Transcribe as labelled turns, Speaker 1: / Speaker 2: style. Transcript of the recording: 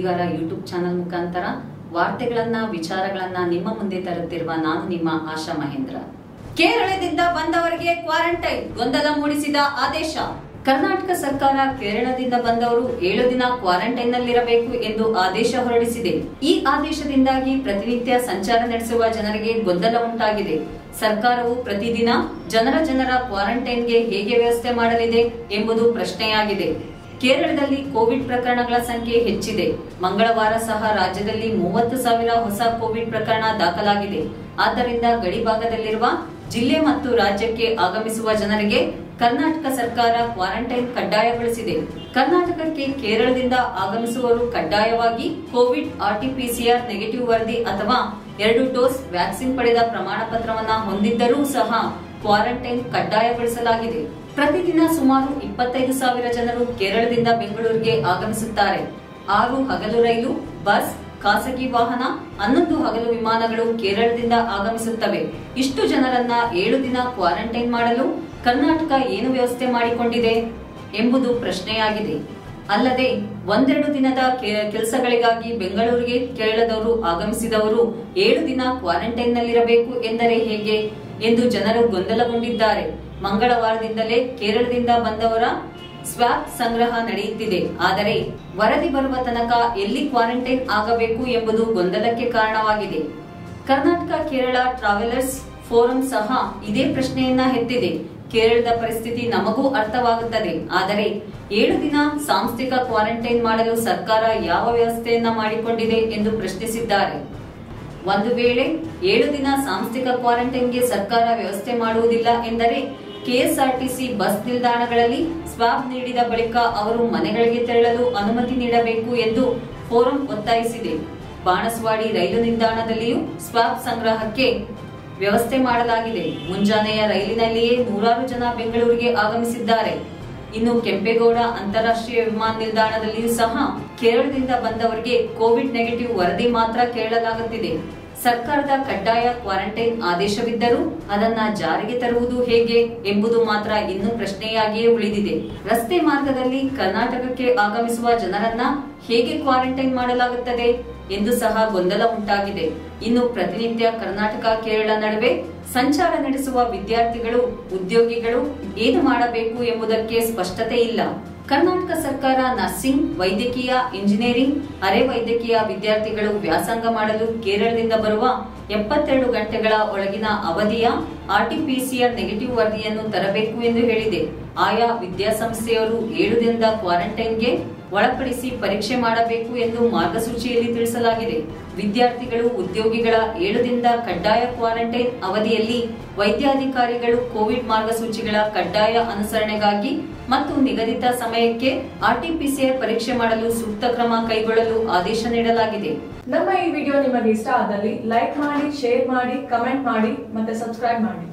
Speaker 1: ಸುದ್ದಿಗಾರ YouTube channel ಮುಖಾಂತರ ವಾರ್ತೆಗಳನ್ನ ವಿಚಾರಗಳನ್ನ ನಿಮ್ಮ ಮುಂದೆ ತರುತ್ತಿರುವ ನಾನು ನಿಮ್ಮ ಆಶಾ ಮಹೇಂದ್ರ ಕೇರಳದಿಂದ ಬಂದವರಿಗೆ ಕ್ವಾರಂಟೈನ್ ಗೊಂದಲ ಮೂಡಿಸಿದ ಆದೇಶ ಕರ್ನಾಟಕ ಸರ್ಕಾರ ಕೇರಳದಿಂದ ಬಂದವರು ಏಳು ದಿನ ಕ್ವಾರಂಟೈನ್ ನಲ್ಲಿರಬೇಕು ಎಂದು ಆದೇಶ ಹೊರಡಿಸಿದೆ ಈ ಆದೇಶದಿಂದಾಗಿ ಪ್ರತಿನಿತ್ಯ ಸಂಚಾರ ನಡೆಸುವ ಜನರಿಗೆ ಗೊಂದಲ ಉಂಟಾಗಿದೆ ಸರ್ಕಾರವು ಪ್ರತಿದಿನ ಜನರ ಜನರ ಕ್ವಾರಂಟೈನ್ಗೆ ಹೇಗೆ ವ್ಯವಸ್ಥೆ ಮಾಡಲಿದೆ ಎಂಬುದು ಪ್ರಶ್ನೆಯಾಗಿದೆ ಕೇರಳದಲ್ಲಿ ಕೋವಿಡ್ ಪ್ರಕರಣಗಳ ಸಂಖ್ಯೆ ಹೆಚ್ಚಿದೆ ಮಂಗಳವಾರ ಸಹ ರಾಜ್ಯದಲ್ಲಿ ಮೂವತ್ತು ಸಾವಿರ ಹೊಸ ಕೋವಿಡ್ ಪ್ರಕರಣ ದಾಖಲಾಗಿದೆ ಆದ್ದರಿಂದ ಗಡಿಭಾಗದಲ್ಲಿರುವ ಜಿಲ್ಲೆ ಮತ್ತು ರಾಜ್ಯಕ್ಕೆ ಆಗಮಿಸುವ ಜನರಿಗೆ ಕರ್ನಾಟಕ ಸರ್ಕಾರ ಕ್ವಾರಂಟೈನ್ ಕಡ್ಡಾಯಗೊಳಿಸಿದೆ ಕರ್ನಾಟಕಕ್ಕೆ ಕೇರಳದಿಂದ ಆಗಮಿಸುವವರು ಕಡ್ಡಾಯವಾಗಿ ಕೋವಿಡ್ ಆರ್ಟಿಪಿಸಿಆರ್ ನೆಗೆಟಿವ್ ವರದಿ ಅಥವಾ ಎರಡು ಡೋಸ್ ವ್ಯಾಕ್ಸಿನ್ ಪಡೆದ ಪ್ರಮಾಣ ಪತ್ರವನ್ನ ಹೊಂದಿದ್ದರೂ ಸಹ ಕ್ವಾರಂಟೈನ್ ಕಡ್ಡಾಯಗೊಳಿಸಲಾಗಿದೆ ಪ್ರತಿದಿನ ಸುಮಾರು ಇಪ್ಪತ್ತೈದು ಸಾವಿರ ಜನರು ಕೇರಳದಿಂದ ಬೆಂಗಳೂರಿಗೆ ಆಗಮಿಸುತ್ತಾರೆ ಆರು ಹಗಲು ರೈಲು ಬಸ್ ಖಾಸಗಿ ವಾಹನ ಹನ್ನೊಂದು ಹಗಲು ವಿಮಾನಗಳು ಕೇರಳದಿಂದ ಆಗಮಿಸುತ್ತವೆ ಇಷ್ಟು ಜನರನ್ನ ಏಳು ದಿನ ಕ್ವಾರಂಟೈನ್ ಮಾಡಲು ಕರ್ನಾಟಕ ಏನು ವ್ಯವಸ್ಥೆ ಮಾಡಿಕೊಂಡಿದೆ ಎಂಬುದು ಪ್ರಶ್ನೆಯಾಗಿದೆ ಅಲ್ಲದೆ ಒಂದೆರಡು ದಿನದ ಕೆಲಸಗಳಿಗಾಗಿ ಬೆಂಗಳೂರಿಗೆ ಕೇರಳದವರು ಆಗಮಿಸಿದವರು ಏಳು ದಿನ ಕ್ವಾರಂಟೈನ್ ನಲ್ಲಿರಬೇಕು ಎಂದರೆ ಹೇಗೆ ಎಂದು ಜನರು ಗೊಂದಲಗೊಂಡಿದ್ದಾರೆ ಮಂಗಳವಾರದಿಂದಲೇ ಕೇರಳದಿಂದ ಬಂದವರ ಸ್ವಾಬ್ ಸಂಗ್ರಹ ನಡೆಯುತ್ತಿದೆ ಆದರೆ ವರದಿ ಬರುವ ತನಕ ಎಲ್ಲಿ ಕ್ವಾರಂಟೈನ್ ಆಗಬೇಕು ಎಂಬುದು ಗೊಂದಲಕ್ಕೆ ಕಾರಣವಾಗಿದೆ ಕರ್ನಾಟಕ ಕೇರಳ ಟ್ರಾವೆಲರ್ಸ್ ಫೋರಂ ಸಹ ಇದೇ ಪ್ರಶ್ನೆಯನ್ನ ಎತ್ತಿದೆ ಕೇರಳದ ಪರಿಸ್ಥಿತಿ ನಮಗೂ ಅರ್ಥವಾಗುತ್ತದೆ ಆದರೆ ಏಳು ದಿನ ಸಾಂಸ್ಥಿಕ ಕ್ವಾರಂಟೈನ್ ಮಾಡಲು ಸರ್ಕಾರ ಯಾವ ವ್ಯವಸ್ಥೆಯನ್ನ ಮಾಡಿಕೊಂಡಿದೆ ಎಂದು ಪ್ರಶ್ನಿಸಿದ್ದಾರೆ ಒಂದು ವೇಳೆ ಏಳು ದಿನ ಸಾಂಸ್ಥಿಕ ಕ್ವಾರಂಟೈನ್ಗೆ ಸರ್ಕಾರ ವ್ಯವಸ್ಥೆ ಮಾಡುವುದಿಲ್ಲ ಎಂದರೆ ಕೆಎಸ್ಆರ್ಟಿಸಿ ಬಸ್ ನಿಲ್ದಾಣಗಳಲ್ಲಿ ಸ್ವಾಬ್ ನೀಡಿದ ಬಳಿಕ ಅವರು ಮನೆಗಳಿಗೆ ತೆರಳಲು ಅನುಮತಿ ನೀಡಬೇಕು ಎಂದು ಫೋರಂ ಒತ್ತಾಯಿಸಿದೆ ಬಾಣಸ್ವಾಡಿ ರೈಲು ನಿಲ್ದಾಣದಲ್ಲಿಯೂ ಸ್ವಾಬ್ ಸಂಗ್ರಹಕ್ಕೆ ವ್ಯವಸ್ಥೆ ಮಾಡಲಾಗಿದೆ ಮುಂಜಾನೆಯ ರೈಲಿನಲ್ಲಿಯೇ ನೂರಾರು ಜನ ಬೆಂಗಳೂರಿಗೆ ಆಗಮಿಸಿದ್ದಾರೆ ಇನ್ನು ಕೆಂಪೇಗೌಡ ಅಂತಾರಾಷ್ಟ್ರೀಯ ವಿಮಾನ ನಿಲ್ದಾಣದಲ್ಲಿಯೂ ಸಹ ಕೇರಳದಿಂದ ಬಂದವರಿಗೆ ಕೋವಿಡ್ ನೆಗೆಟಿವ್ ವರದಿ ಮಾತ್ರ ಕೇಳಲಾಗುತ್ತಿದೆ ಸರ್ಕಾರದ ಕಡ್ಡಾಯ ಕ್ವಾರಂಟೈನ್ ಆದೇಶವಿದ್ದರೂ ಅದನ್ನ ಜಾರಿಗೆ ತರುವುದು ಹೇಗೆ ಎಂಬುದು ಮಾತ್ರ ಇನ್ನೂ ಪ್ರಶ್ನೆಯಾಗಿಯೇ ಉಳಿದಿದೆ ರಸ್ತೆ ಮಾರ್ಗದಲ್ಲಿ ಕರ್ನಾಟಕಕ್ಕೆ ಆಗಮಿಸುವ ಜನರನ್ನ ಹೇಗೆ ಕ್ವಾರಂಟೈನ್ ಮಾಡಲಾಗುತ್ತದೆ ಎಂದು ಸಹ ಗೊಂದಲ ಉಂಟಾಗಿದೆ ಇನ್ನು ಪ್ರತಿನಿತ್ಯ ಕರ್ನಾಟಕ ಕೇರಳ ನಡುವೆ ಸಂಚಾರ ನಡೆಸುವ ವಿದ್ಯಾರ್ಥಿಗಳು ಉದ್ಯೋಗಿಗಳು ಏನು ಮಾಡಬೇಕು ಎಂಬುದಕ್ಕೆ ಸ್ಪಷ್ಟತೆ ಇಲ್ಲ ಕರ್ನಾಟಕ ಸರ್ಕಾರ ನರ್ಸಿಂಗ್ ವೈದ್ಯಕೀಯ ಇಂಜಿನಿಯರಿಂಗ್ ಅರೆ ವೈದ್ಯಕೀಯ ವಿದ್ಯಾರ್ಥಿಗಳು ವ್ಯಾಸಂಗ ಮಾಡಲು ಕೇರಳದಿಂದ ಬರುವ ಎಪ್ಪತ್ತೆರಡು ಗಂಟೆಗಳ ಒಳಗಿನ ಅವಧಿಯ ಆರ್ಟಿಪಿಸಿಆರ್ ನೆಗೆಟಿವ್ ವರದಿಯನ್ನು ತರಬೇಕು ಎಂದು ಹೇಳಿದೆ ಆಯಾ ವಿದ್ಯಾಸಂಸ್ಥೆಯವರು ಏಳು ದಿನದ ಕ್ವಾರಂಟೈನ್ಗೆ ಒಳಪಡಿಸಿ ಪರೀಕ್ಷೆ ಮಾಡಬೇಕು ಎಂದು ಮಾರ್ಗಸೂಚಿಯಲ್ಲಿ ತಿಳಿಸಲಾಗಿದೆ ವಿದ್ಯಾರ್ಥಿಗಳು ಉದ್ಯೋಗಿಗಳ ಏಳು ದಿನದ ಕಡ್ಡಾಯ ಕ್ವಾರಂಟೈನ್ ಅವಧಿಯಲ್ಲಿ ವೈದ್ಯಾಧಿಕಾರಿಗಳು ಕೋವಿಡ್ ಮಾರ್ಗಸೂಚಿಗಳ ಕಡ್ಡಾಯ ಅನುಸರಣೆಗಾಗಿ ಮತ್ತು ನಿಗದಿತ ಸಮಯಕ್ಕೆ ಆರ್ಟಿಪಿಸಿಆರ್ ಪರೀಕ್ಷೆ ಮಾಡಲು ಸೂಕ್ತ ಕ್ರಮ ಕೈಗೊಳ್ಳಲು ಆದೇಶ ನೀಡಲಾಗಿದೆ
Speaker 2: ನಮ್ಮ ಈ ವಿಡಿಯೋ ನಿಮಗೆ ಇಷ್ಟ ಆದಲ್ಲಿ ಲೈಕ್ ಮಾಡಿ ಶೇರ್ ಮಾಡಿ ಕಮೆಂಟ್ ಮಾಡಿ ಮತ್ತೆ ಸಬ್ಸ್ಕ್ರೈಬ್ ಮಾಡಿ